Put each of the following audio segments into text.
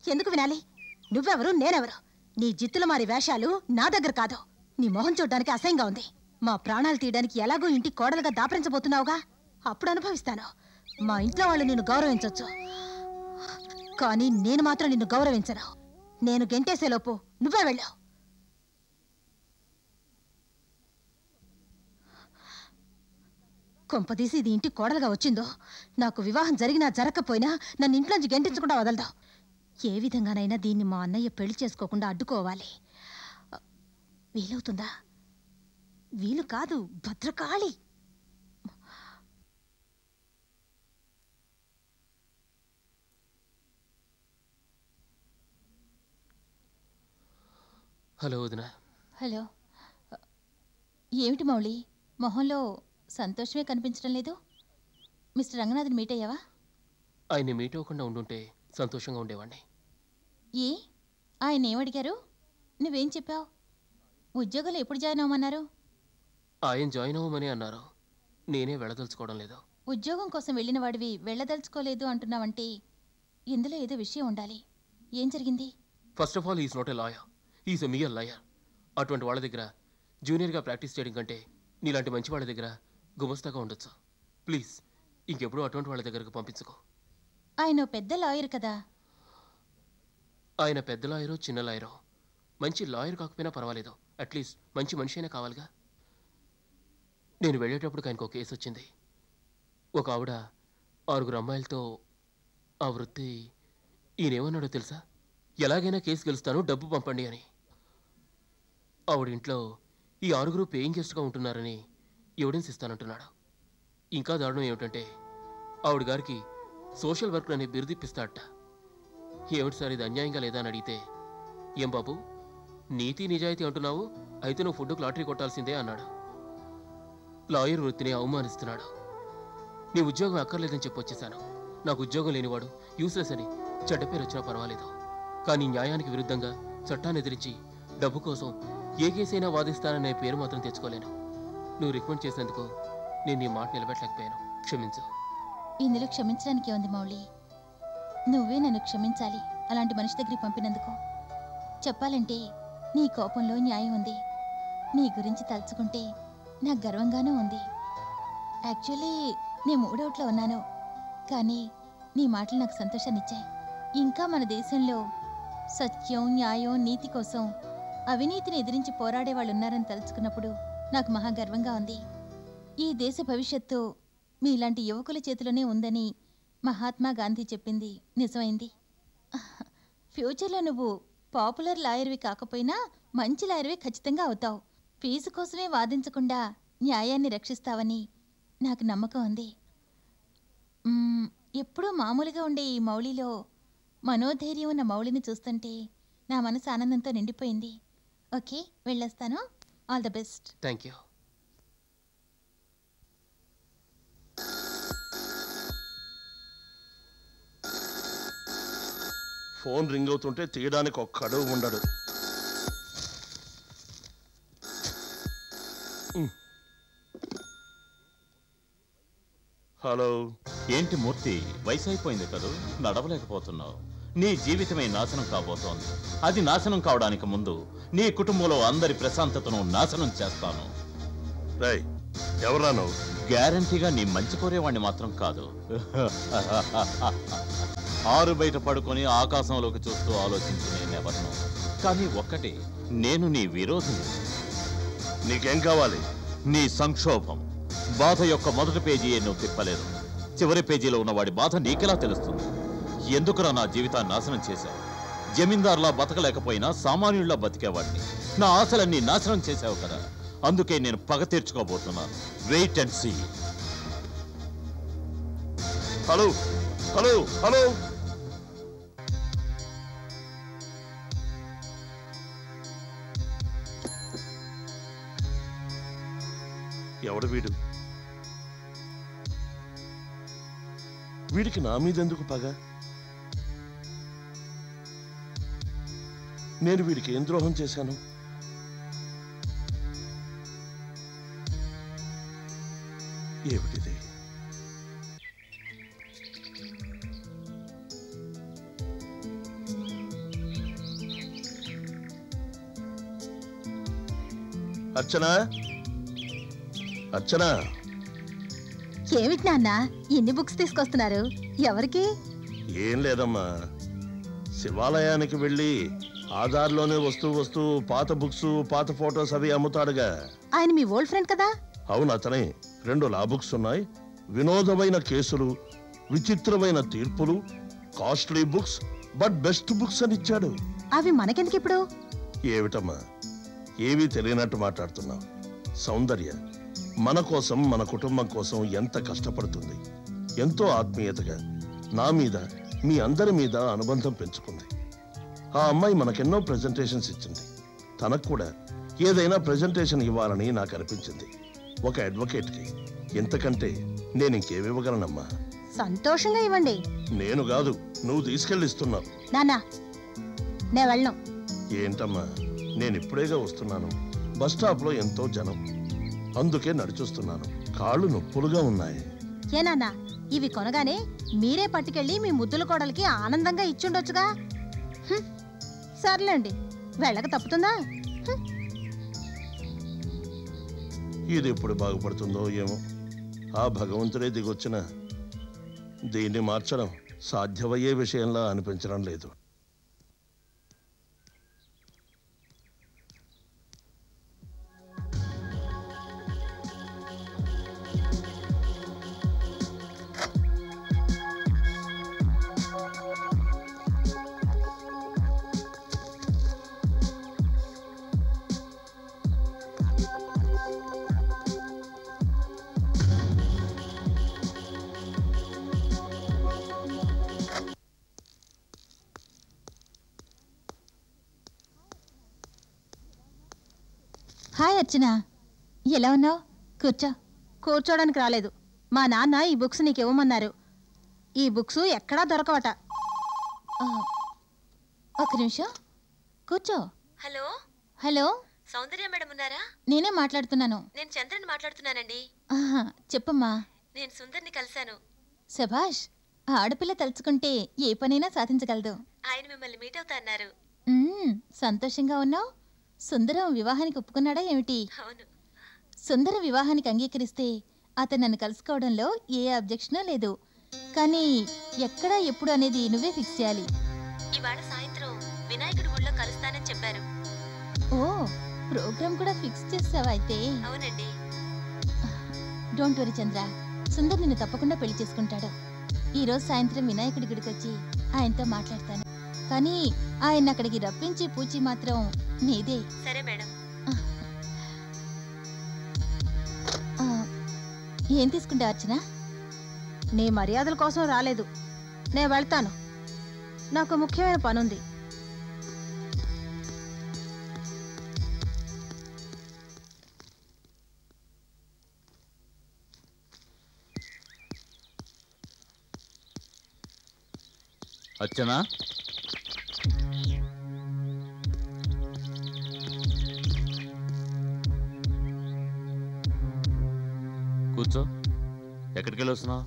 ఎందుకు వినాలి నువ్వెవరు నేనెవరు నీ జిత్తుల మారి వేషాలు నా దగ్గర కాదు నీ మొహం చూడ్డానికి అసహ్యంగా ఉంది మా ప్రాణాలు తీయడానికి ఎలాగో ఇంటి కోడలుగా దాపరించబోతున్నావుగా అప్పుడు అనుభవిస్తాను మా ఇంట్లో వాళ్ళు నిన్ను గౌరవించొచ్చు కానీ నేను మాత్రం నిన్ను గౌరవించను నేను గెంటేసేలోపు నువ్వే వెళ్ళావు కొంపదీసి ఇది ఇంటి కోడలుగా వచ్చిందో నాకు వివాహం జరిగినా జరగకపోయినా నన్ను ఇంట్లోంచి గెంటించకుండా వదలదాం ఏ విధంగానైనా దీన్ని మా అన్నయ్య పెళ్లి చేసుకోకుండా అడ్డుకోవాలి వీలవుతుందా వీలు కాదు భద్రకాళి హలో వదిన హలో ఏమిటి మౌళి మొహంలో సంతోషమే కనిపించడం లేదు మిస్టర్ రంగనాథన్ మీట్ అయ్యావా ఆయన్ని మీట్ అవ్వకుండా ఉండుంటే సంతోషంగా ఉండేవాడిని ఏ ఆయన ఏమడిగారు నువ్వేం చెప్పావు ఉద్యోగంలో ఎప్పుడు జాయిన్ అవ్వమన్నారు ఆయన జాయిన్ అవ్వమని అన్నారు నేనే వెళ్ళదలుచుకోవడం లేదు ఉద్యోగం కోసం వెళ్ళిన వాడివి వెళ్ళదలుచుకోలేదు అంటున్నావంటే ఇందులో ఏదో విషయం ఉండాలి ఏం జరిగింది first of all is not a lawyer is a mere lawyer అటువంటి వాళ్ళ దగ్గర జూనియర్గా ప్రాక్టీస్ చేయడం కంటే నీలాంటి మంచి వాళ్ళ దగ్గర గుమస్తాగా ఉండొచ్చు ప్లీజ్ ఇంకెప్పుడు అటువంటి వాళ్ళ దగ్గరకు పంపించుకో ఆయన ఓ పెద్ద లాయర్ కదా ఆయన పెద్ద లాయరో చిన్న లాయరో మంచి లాయర్ కాకపోయినా పర్వాలేదు అట్లీస్ట్ మంచి మనిషి అయినా కావాలిగా నేను వెళ్ళేటప్పుడు ఆయనకు ఒక కేసు వచ్చింది ఒక ఆవిడ ఆరుగురు అమ్మాయిలతో ఆ వృత్తి ఈయనేమన్నాడో తెలుసా ఎలాగైనా కేసు గెలుస్తాను డబ్బు పంపండి అని ఆవిడ ఇంట్లో ఈ ఆరుగురు పేయింగ్ గెస్ట్గా ఉంటున్నారని ఎవిడెన్స్ ఇస్తానంటున్నాడు ఇంకా దారుణం ఏమిటంటే ఆవిడ గారికి సోషల్ వర్క్ అనే బిరుదిప్పిస్తాడట ఏమిటి సార్ ఇది అన్యాయంగా లేదా అని అడిగితే ఏం బాబు నీతి నిజాయితీ అంటున్నావు అయితే నువ్వు ఫుడ్కు లాటరీ కొట్టాల్సిందే అన్నాడు లాయర్ వృత్తిని అవమానిస్తున్నాడు నీ ఉద్యోగం అక్కర్లేదని చెప్పొచ్చేశాను నాకు ఉద్యోగం లేనివాడు యూస్లెస్ అని చెడ్డ పేరు వచ్చినా పర్వాలేదు కానీ న్యాయానికి విరుద్ధంగా చట్టాన్ని ఎదిరించి డబ్బు కోసం ఏ కేసైనా వాదిస్తాననే పేరు మాత్రం తెచ్చుకోలేను నువ్వు రికమెండ్ చేసినందుకు నేను నీ మాట నిలబెట్టలేకపోయాను క్షమించు ఇందులో క్షమించడానికి ఉంది మౌళి నువ్వే నన్ను క్షమించాలి అలాంటి మనిషి దగ్గరికి పంపినందుకు చెప్పాలంటే నీ కోపంలో న్యాయం ఉంది నీ గురించి తలుచుకుంటే నాకు గర్వంగానూ ఉంది యాక్చువల్లీ నేను మూడవుట్లో ఉన్నాను కానీ నీ మాటలు నాకు సంతోషాన్నిచ్చాయి ఇంకా మన దేశంలో సత్యం న్యాయం నీతి కోసం అవినీతిని ఎదిరించి పోరాడే వాళ్ళు ఉన్నారని తలుచుకున్నప్పుడు నాకు మహా గర్వంగా ఉంది ఈ దేశ భవిష్యత్తు మీలాంటి యువకుల చేతిలోనే ఉందని మహాత్మా గాంధీ చెప్పింది నిజమైంది ఫ్యూచర్లో నువ్వు పాపులర్ లాయర్వి కాకపోయినా మంచి లాయర్వి ఖచ్చితంగా అవుతావు ఫీజు కోసమే వాదించకుండా న్యాయాన్ని రక్షిస్తావని నాకు నమ్మకం ఉంది మ్మ్, ఎప్పుడూ మామూలుగా ఉండే ఈ మౌళిలో మనోధైర్యం ఉన్న మౌళిని చూస్తుంటే నా మనసు ఆనందంతో నిండిపోయింది ఓకే వెళ్ళొస్తాను all the best thank you phone ring అవుతుంటే తీయడానికి ఒక్కడు ఉండడు ఉమ్. హలో ఏంటి మూర్తి వయసు అయిపోయింది కదూ నడవలేకపోతున్నావు నీ జీవితమే నాశనం కాబోతోంది అది నాశనం కావడానికి ముందు నీ కుటుంబంలో అందరి ప్రశాంతతను నాశనం చేస్తాను రై ఎవరా నువ్వు గ్యారంటీగా నీ మంచి కోరేవాణ్ణి మాత్రం కాదు ఆరు బయట పడుకొని ఆకాశంలోకి చూస్తూ ఆలోచించి నేనెవరను కానీ ఒక్కటి నేను నీ విరోధిని నీకేం కావాలి నీ సంక్షోభం బాధ యొక్క మొదటి పేజీయే నువ్వు తిప్పలేదు చివరి పేజీలో ఉన్న వాడి బాధ నీకెలా తెలుస్తుంది ఎందుకురా నా జీవితాన్ని నాశనం చేశావు జమీందారులా బతకలేకపోయినా సామాన్యుల్లా బతికేవాడిని నా ఆశలన్నీ నాశనం చేశావు కదా అందుకే నేను పగ తీర్చుకోబోతున్నాను wait and see hello hello hello ఎవడు వీడు వీడికి నా మీద ఎందుకు పగ నేను వీడికి ఏం ద్రోహం చేశాను ఏమిటిది అర్చన అర్చన ఏమిటి నాన్న ఇన్ని బుక్స్ తీసుకొస్తున్నారు ఎవరికి ఏం లేదమ్మా శివాలయానికి వెళ్ళి ఆధార్లోనే వస్తూ వస్తూ పాత బుక్స్ పాత ఫోటోస్ అవి అమ్ముతాడుగా ఆయన మీ ఓల్డ్ ఫ్రెండ్ కదా అవును అతనే రెండు లా బుక్స్ ఉన్నాయి వినోదమైన కేసులు విచిత్రమైన తీర్పులు costly books but best books అని ఇచ్చాడు అవి మనకెందుకు ఇప్పుడు ఏమిటమ్మా ఏమీ తెలియనట్టు మాట్లాడుతున్నావు సౌందర్య మన కోసం మన కుటుంబం కోసం ఎంత కష్టపడుతుంది ఎంతో ఆత్మీయతగా నా మీద మీ అందరి మీద అనుబంధం పెంచుకుంది ఆ అమ్మాయి మనకెన్నో ప్రెజెంటేషన్స్ ఇచ్చింది తనకు కూడా ఏదైనా ప్రెజెంటేషన్ ఇవ్వాలని నాకు అనిపించింది ఒక అడ్వకేట్కి ఇంతకంటే నేను ఇంకేమివ్వగలనమ్మా సంతోషంగా ఇవ్వండి నేను కాదు నువ్వు తీసుకెళ్ళి ఇస్తున్నావు నాన్న నేను వెళ్ళను ఏంటమ్మా నేను ఇప్పుడేగా వస్తున్నాను బస్ స్టాప్ లో ఎంతో జనం అందుకే నడిచొస్తున్నాను కాళ్ళు నొప్పులుగా ఉన్నాయి ఏ నాన్న ఇవి కొనగానే మీరే పట్టుకెళ్ళి మీ ముద్దుల కోడలికి ఆనందంగా ఇచ్చుండొచ్చుగా హ్మ్. సర్లేండి వెళ్ళక తప్పుతుందా హ్మ్. ఇది ఎప్పుడు బాగుపడుతుందో ఏమో ఆ భగవంతుడే దిగొచ్చిన దీన్ని మార్చడం సాధ్యమయ్యే విషయంలా అనిపించడం లేదు హాయ్ అర్చన ఎలా ఉన్నావు కూర్చో కూర్చోడానికి రాలేదు మా నాన్న ఈ బుక్స్ నీకు ఇవ్వమన్నారు ఈ బుక్స్ ఎక్కడా దొరకవట ఒక నిమిషం కూర్చో హలో హలో సౌందర్య మేడం ఉన్నారా నేనే మాట్లాడుతున్నాను నేను చంద్రని మాట్లాడుతున్నానండి ఆహా, చెప్పమ్మా నేను సుందర్ని కలిశాను శభాష్ ఆ ఆడపిల్ల తలుచుకుంటే ఏ పనైనా సాధించగలదు ఆయన మిమ్మల్ని మీట్ అవుతా అన్నారు మ్మ్, సంతోషంగా ఉన్నావు సుందరం వివాహానికి ఒప్పుకున్నాడా ఏమిటి అవును సుందర వివాహానికి అంగీకరిస్తే అతను నన్ను కలుసుకోవడంలో ఏ అబ్జెక్షను లేదు కానీ ఎక్కడ ఎప్పుడు అనేది నువ్వే ఫిక్స్ చేయాలి ఇవాళ సాయంత్రం వినాయకుడి గుళ్ళో కలుస్తానని చెప్పారు ఓ ప్రోగ్రామ్ కూడా ఫిక్స్ చేసావా అయితే అవునండి డోంట్ వరీ చంద్ర సుందర్ నిన్ను తప్పకుండా పెళ్లి చేసుకుంటాడు ఈ రోజు సాయంత్రం వినాయకుడి గుడికి వచ్చి ఆయనతో మాట్లాడతాను కానీ ఆయన అక్కడికి రప్పించి పూచి మాత్రం నీదే సరే మేడం ఆ, ఏం తీసుకుంటా అర్చన నీ మర్యాదల కోసం రాలేదు నేను వెళ్తాను నాకు ముఖ్యమైన పనుంది అర్చనా కూర్చో ఎక్కడికి వెళ్ళి వస్తున్నావు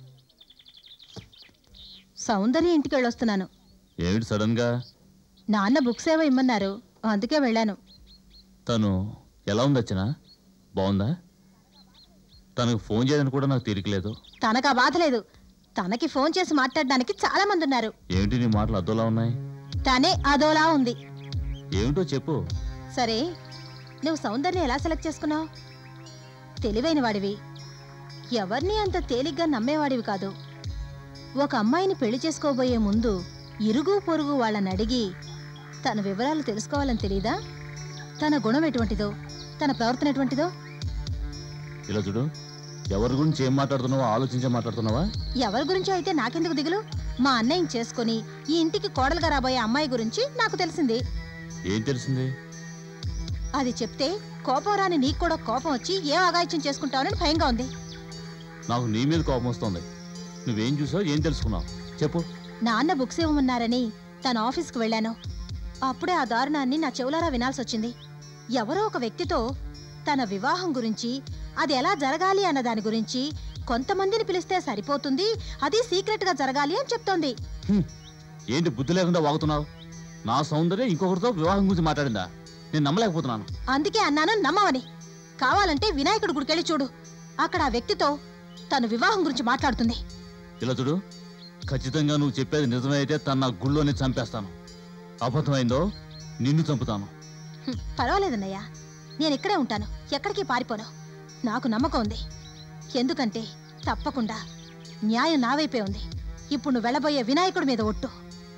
సౌందర్య ఇంటికి వెళ్ళొస్తున్నాను ఏమిటి సడన్ గా నాన్న బుక్స్ ఏవో ఇమ్మన్నారు అందుకే వెళ్ళాను తను ఎలా ఉంది అర్చనా బాగుందా తనకు ఫోన్ చేయడానికి కూడా నాకు తీరికలేదు తనకు ఆ బాధ లేదు తనకి ఫోన్ చేసి మాట్లాడడానికి చాలా మంది ఉన్నారు ఏమిటి నీ మాటలు అద్దోలా ఉన్నాయి తనే అదోలా ఉంది ఏమిటో చెప్పు సరే నువ్వు సౌందర్యం ఎలా సెలెక్ట్ చేసుకున్నావు తెలివైన వాడివి ఎవరిని అంత తేలిగ్గా నమ్మేవాడివి కాదు ఒక అమ్మాయిని పెళ్లి చేసుకోబోయే ముందు ఇరుగు పొరుగు వాళ్ళని అడిగి తన వివరాలు తెలుసుకోవాలని తెలీదా తన గుణం ఎటువంటిదో తన ప్రవర్తన ఎటువంటిదో ఇలా చూడు ఎవరి గురించి ఏం మాట్లాడుతున్నావో ఆలోచించే మాట్లాడుతున్నావా ఎవరి గురించో అయితే నాకెందుకు దిగులు మా అన్నయ్యని చేసుకొని ఈ ఇంటికి కోడలుగా రాబోయే అమ్మాయి గురించి నాకు తెలిసింది ఏం తెలిసింది అది చెప్తే కోపం రాని నీకు కూడా కోపం వచ్చి ఏం అగాయిత్యం చేసుకుంటావని భయంగా ఉంది నాకు నీ మీద కోపం వస్తుంది నువ్వేం చూసావు ఏం తెలుసుకున్నావు చెప్పు నాన్న బుక్స్ ఇవ్వమన్నారని తన ఆఫీస్కి వెళ్ళాను అప్పుడే ఆ దారుణాన్ని నా చెవులారా వినాల్సి వచ్చింది ఎవరో ఒక వ్యక్తితో తన వివాహం గురించి అది ఎలా జరగాలి అన్న దాని గురించి కొంతమందిని పిలిస్తే సరిపోతుంది అది సీక్రెట్గా జరగాలి అని చెప్తోంది హ్మ్. ఏంటి బుద్ధి లేకుండా వాగుతున్నావు నా సౌందర్యం ఇంకొకరితో వివాహం గురించి మాట్లాడిందా నేను నమ్మలేకపోతున్నాను అందుకే అన్నాను నమ్మవని కావాలంటే వినాయకుడి గుడికెళ్ళి చూడు అక్కడ ఆ వ్యక్తితో తను వివాహం గురించి మాట్లాడుతుంది ఇలా చూడు ఖచ్చితంగా నువ్వు చెప్పేది నిజమైతే తన నా గుళ్ళోనే చంపేస్తాను అబద్ధమైందో నిన్ను చంపుతాను హ్మ్, పర్వాలేదన్నయ్య నేను ఇక్కడే ఉంటాను ఎక్కడికి పారిపోను నాకు నమ్మకం ఉంది ఎందుకంటే తప్పకుండా న్యాయం నా వైపే ఉంది ఇప్పుడు నువ్వు వెళ్ళబోయే వినాయకుడి మీద ఒట్టు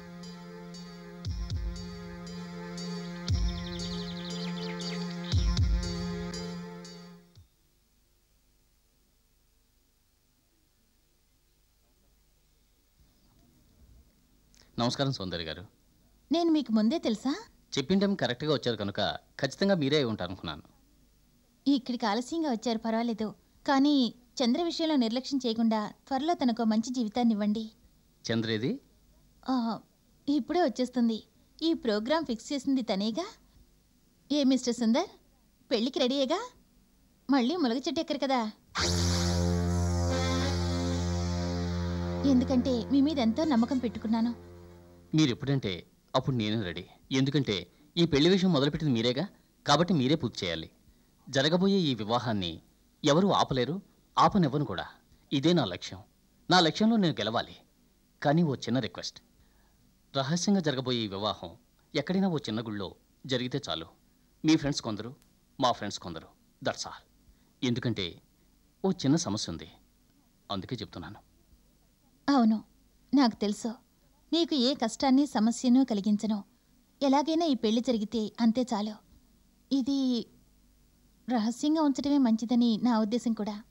నమస్కారం సౌందర్య గారు నేను మీకు ముందే తెలుసా చెప్పిన టైం కరెక్ట్గా వచ్చారు కనుక ఖచ్చితంగా మీరే అయి ఉంటారు అనుకున్నాను ఇక్కడికి ఆలస్యంగా వచ్చారు పర్వాలేదు కానీ చంద్ర విషయంలో నిర్లక్ష్యం చేయకుండా త్వరలో తనకు మంచి జీవితాన్ని ఇవ్వండి చంద్రేది ఆ, ఇప్పుడే వచ్చేస్తుంది ఈ ప్రోగ్రాం ఫిక్స్ చేసింది తనేగా ఏ మిస్టర్ సుందర్ పెళ్ళికి రెడీయేగా మళ్ళీ ములగ చెట్టు ఎక్కరు కదా ఎందుకంటే మీ మీద ఎంతో నమ్మకం పెట్టుకున్నాను మీరు ఎప్పుడంటే అప్పుడు నేను రెడీ ఎందుకంటే ఈ పెళ్లి విషయం మొదలుపెట్టింది మీరేగా కాబట్టి మీరే పూర్తి చేయాలి జరగబోయే ఈ వివాహాన్ని ఎవరూ ఆపలేరు ఆపనివ్వను కూడా ఇదే నా లక్ష్యం నా లక్ష్యంలో నేను గెలవాలి కానీ ఓ చిన్న రిక్వెస్ట్ రహస్యంగా జరగబోయే ఈ వివాహం ఎక్కడైనా ఓ చిన్న గుళ్ళో జరిగితే చాలు మీ ఫ్రెండ్స్ కొందరు మా ఫ్రెండ్స్ కొందరు దట్స్ ఆల్ ఎందుకంటే ఓ చిన్న సమస్య ఉంది అందుకే చెప్తున్నాను అవును నాకు తెలుసు నీకు ఏ కష్టాన్ని సమస్యను కలిగించను ఎలాగైనా ఈ పెళ్లి జరిగితే అంతే చాలు ఇది రహస్యంగా ఉంచడమే మంచిదని నా ఉద్దేశం కూడా